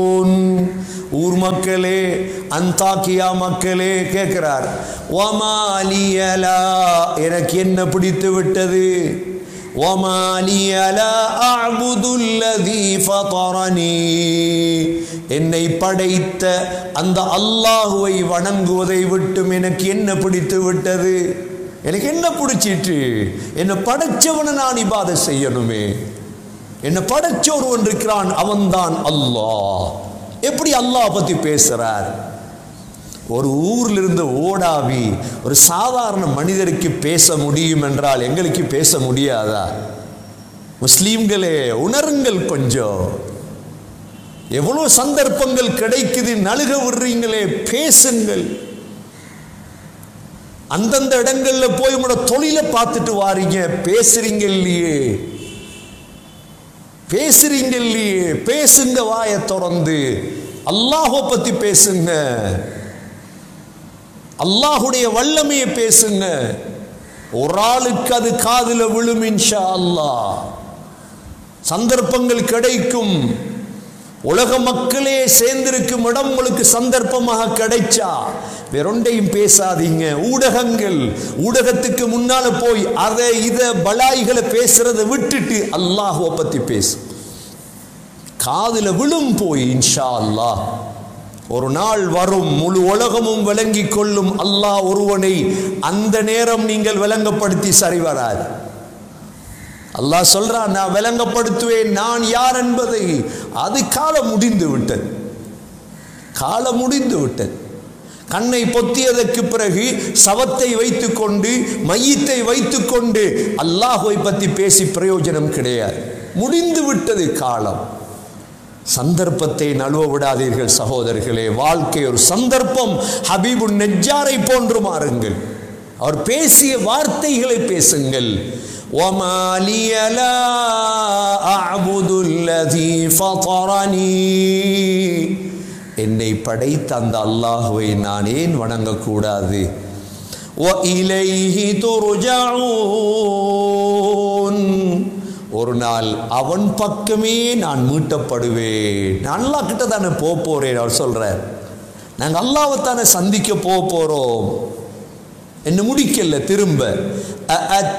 ஊர் மக்களே அந்தாக்கியா மக்களே கேட்கிறார் ஒமாலியலா எனக்கு என்ன பிடித்து விட்டது ஒமாலியலா அபுதுல்லதி ஃபதரனி என்னை படைத்த அந்த அல்லாஹுவை வணங்குவதை விட்டும் எனக்கு என்ன பிடித்து விட்டது எனக்கு என்ன பிடிச்சிட்டு என்னை படைச்சவனை நான் இபாதை செய்யணுமே என்னை படைச்ச ஒருவன் இருக்கிறான் அவன்தான் அல்லாஹ் எப்படி அல்லாஹ் பத்தி பேசுறார் ஒரு ஊர்ல இருந்து ஓடாவி ஒரு சாதாரண மனிதருக்கு பேச முடியும் என்றால் எங்களுக்கு பேச முடியாதா முஸ்லீம்களே உணருங்கள் கொஞ்சம் எவ்வளவு சந்தர்ப்பங்கள் கிடைக்குது நழுக விடுறீங்களே பேசுங்கள் அந்தந்த இடங்கள்ல போய் உங்களோட தொழிலை பார்த்துட்டு வாரீங்க பேசுறீங்க இல்லையே பேசுறீங்க இல்லையே பேசுங்க வாயை திறந்து அல்லாஹை பத்தி பேசுங்க அல்லாஹுடைய வல்லமையை பேசுங்க ஒரு ஆளுக்கு அது காதுல விழும் இன்ஷா அல்லாஹ் சந்தர்ப்பங்கள் கிடைக்கும் உலக மக்களே சேர்ந்திருக்கும் இடம் உங்களுக்கு சந்தர்ப்பமாக கிடைச்சா வேறொண்டையும் பேசாதீங்க ஊடகங்கள் ஊடகத்துக்கு முன்னால போய் அதை இதை பலாய்களை பேசுறதை விட்டுட்டு அல்லாஹுவை பத்தி பேசு காதுல விழும் போய் இன்ஷா அல்லாஹ் ஒரு நாள் வரும் முழு உலகமும் விளங்கி கொள்ளும் அல்லாஹ் ஒருவனை அந்த நேரம் நீங்கள் விளங்கப்படுத்தி சரி வராது அல்லாஹ் சொல்றான் நான் விளங்கப்படுத்துவேன் நான் யார் என்பதை அது காலம் முடிந்து விட்டது காலம் முடிந்து விட்டது கண்ணை பொத்தியதற்கு பிறகு சவத்தை வைத்துக்கொண்டு மையத்தை வைத்துக்கொண்டு அல்லாஹுவை பற்றி பேசி பிரயோஜனம் கிடையாது முடிந்து விட்டது காலம் சந்தர்ப்பத்தை நழுவ விடாதீர்கள் சகோதரர்களே வாழ்க்கை ஒரு சந்தர்ப்பம் ஹபீபு நெஜாரை போன்று மாறுங்கள் அவர் பேசிய வார்த்தைகளை பேசுங்கள் وما لي لا أعبد الذي فطرني என்னை படைத்த அந்த அல்லாஹுவை நான் ஏன் வணங்கக்கூடாது وإليه ترجعون ஒரு நாள் அவன் பக்கமே நான் மீட்டப்படுவேன் நான் அல்லாஹ் கிட்ட தானே போக போறேன் அவர் சொல்றார் நாங்க அல்லாவை தானே சந்திக்க போக போறோம் என்ன முடிக்கல திரும்ப